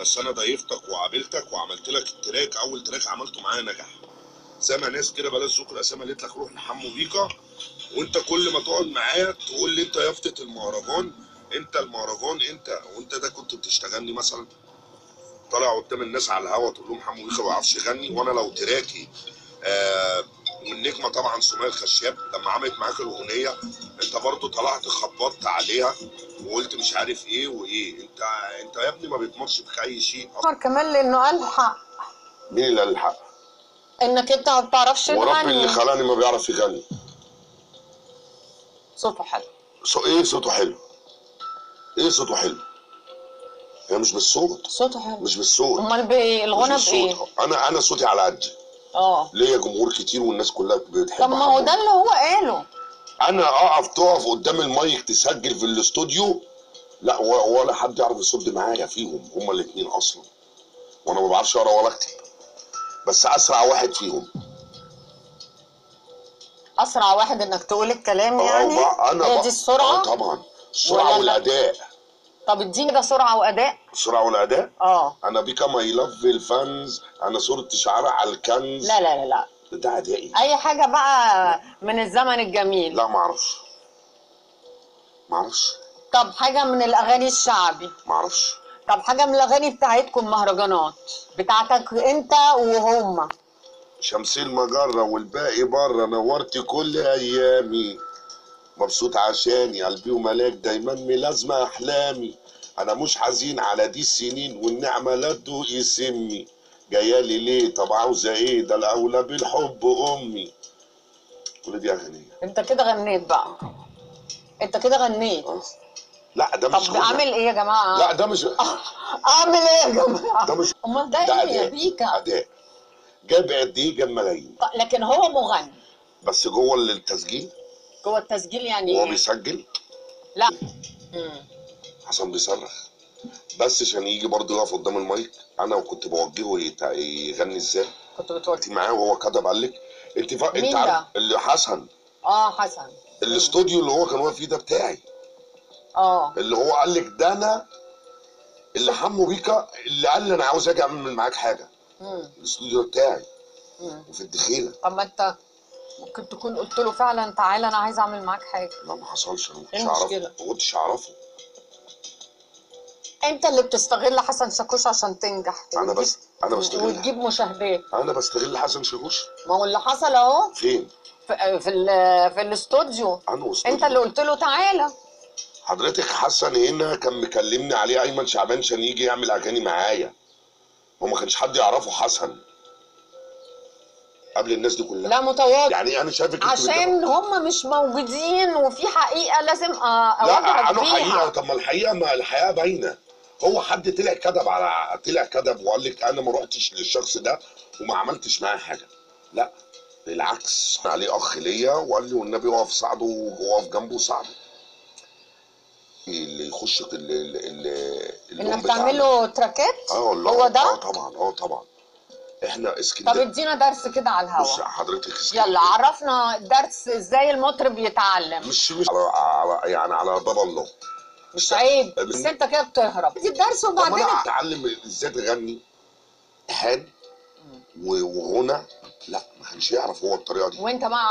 بس انا ضيفتك وقابلتك وعملت لك التراك اول تراك عملته معايا نجح سامع ناس كده بلاش ذكر اسامي قالت لك روح لحمو بيكا وانت كل ما تقعد معايا تقول لي انت يافطه المهرجان انت المهرجان انت وانت ده كنت بتشتغلني مثلا طالع قدام الناس على الهوا تقول لهم حمو بيكا ما بيعرفش يغني وانا لو تراكي آه والنجمه طبعا سمية الخشاب لما عملت معاك الاغنيه انت برضو طلعت خبطت عليها وقلت مش عارف ايه وايه انت انت يا ابني ما بيطمرش في اي شيء عمر كمان لانه قال حق مين اللي قال الحق؟ انك انت ما بتعرفش ورب اللي تغني خلاني ما بيعرف يغني صوته حلو صو ايه صوته حلو ايه صوته حلو هي مش بالصوت صوته حلو مش بالصوت امال بايه الغنى مش بايه بالصوت انا انا صوتي على قدي اه ليا جمهور كتير والناس كلها بتحب طب ما هو ده اللي هو قاله انا اقف تقف قدام المايك تسجل في الاستوديو لا و- ولا حد يعرف يصد معايا فيهم هما الاثنين اصلا وانا ما بعرفش اقرا ولا اكتب بس اسرع واحد فيهم اسرع واحد انك تقول الكلام آه، يعني بقى- انا هي بقى- دي السرعه اه طبعا السرعه ولا لا؟ والاداء طب اديني ده سرعه واداء السرعه والاداء اه انا بيكا ماي لاف الفانز انا صورتي شعرها على الكنز لا لا لا لا ده ادائي اي حاجه بقى من الزمن الجميل لا ما اعرفش ما اعرفش طب حاجه من الاغاني الشعبي ما اعرفش طب حاجه من الاغاني بتاعتكم مهرجانات بتاعتك انت وهم شمس المجرة والباقي بره نورتي كل ايامي مبسوط عشاني قلبي وملاك دايما ملازمة احلامي انا مش حزين على دي السنين والنعمة لا تدوق سمي جايالي ليه طب عاوزة ايه ده الاولى بالحب امي كل دي اغنية انت كده غنيت بقى انت كده غنيت آه. لا ده مش طب غنى. اعمل ايه يا جماعه لا ده مش اعمل ايه يا جماعه ده مش امال ده ده ايه يا اداء بيكا اداء جاب قد ايه جاب ملايين لكن هو مغني بس جوه التسجيل جوه التسجيل يعني وهو ايه بيسجل لا مم. حسن بيصرخ بس عشان يجي برضه يقف قدام المايك انا وكنت بوجهه يت- يغني ازاي كنت بتقول انت معاه وهو كتب قال لك انت فا... مين انت ده؟ عارف اللي حسن اه حسن الاستوديو اللي هو كان واقف فيه ده بتاعي اه اللي هو قال لك ده انا اللي حمو بيكا اللي قال لي انا عاوز اجي اعمل معاك حاجه مم. الاستوديو ده بتاعي مم. وفي الدخيله طب ما انت ممكن تكون قلت له فعلا تعالى انا عايز اعمل معاك حاجه لا ما حصلش انا ما إيه كنتش اعرفه المشكلة؟ ما كنتش اعرفه انت اللي بتستغل حسن شاكوش عشان تنجح انا وتجيب- بس انا بستغل وتجيب مشاهدات انا بستغل حسن شاكوش ما هو اللي حصل اهو فين في في, ال- في الاستوديو انا وسط انت اللي قلت له تعالى حضرتك حسن هنا كان مكلمني عليه ايمن شعبان عشان يجي يعمل اغاني معايا هو ما كانش حد يعرفه حسن قبل الناس دي كلها لا متواضع يعني انا شايفك انت عشان هم مش موجودين وفي حقيقه لازم أ- لا اواجهك انا حقيقه بيها طب ما الحقيقه ما الحقيقه باينه هو حد طلع كذب على طلع كذب وقال لك انا ما رحتش للشخص ده وما عملتش معاه حاجه لا بالعكس عليه اخ ليا وقال لي والنبي اقف ساعده واقف جنبه وساعده اللي يخش اللي اللي اللي انك تعمل له تراكات اه والله هو اه ده طبعا اه طبعا احنا طب اسكندريه ادينا درس كده على بص الهوا حضرتك اسكندريه يلا عرفنا درس ازاي المطرب يتعلم مش مش على, على يعني على باب الله مش عيب من- بس انت كده بتهرب دي الدرس طب ما وبعدين انا اتعلم ازاي تغني حان و- وغنى لا ما كانش يعرف هو الطريقه دي وانت بقى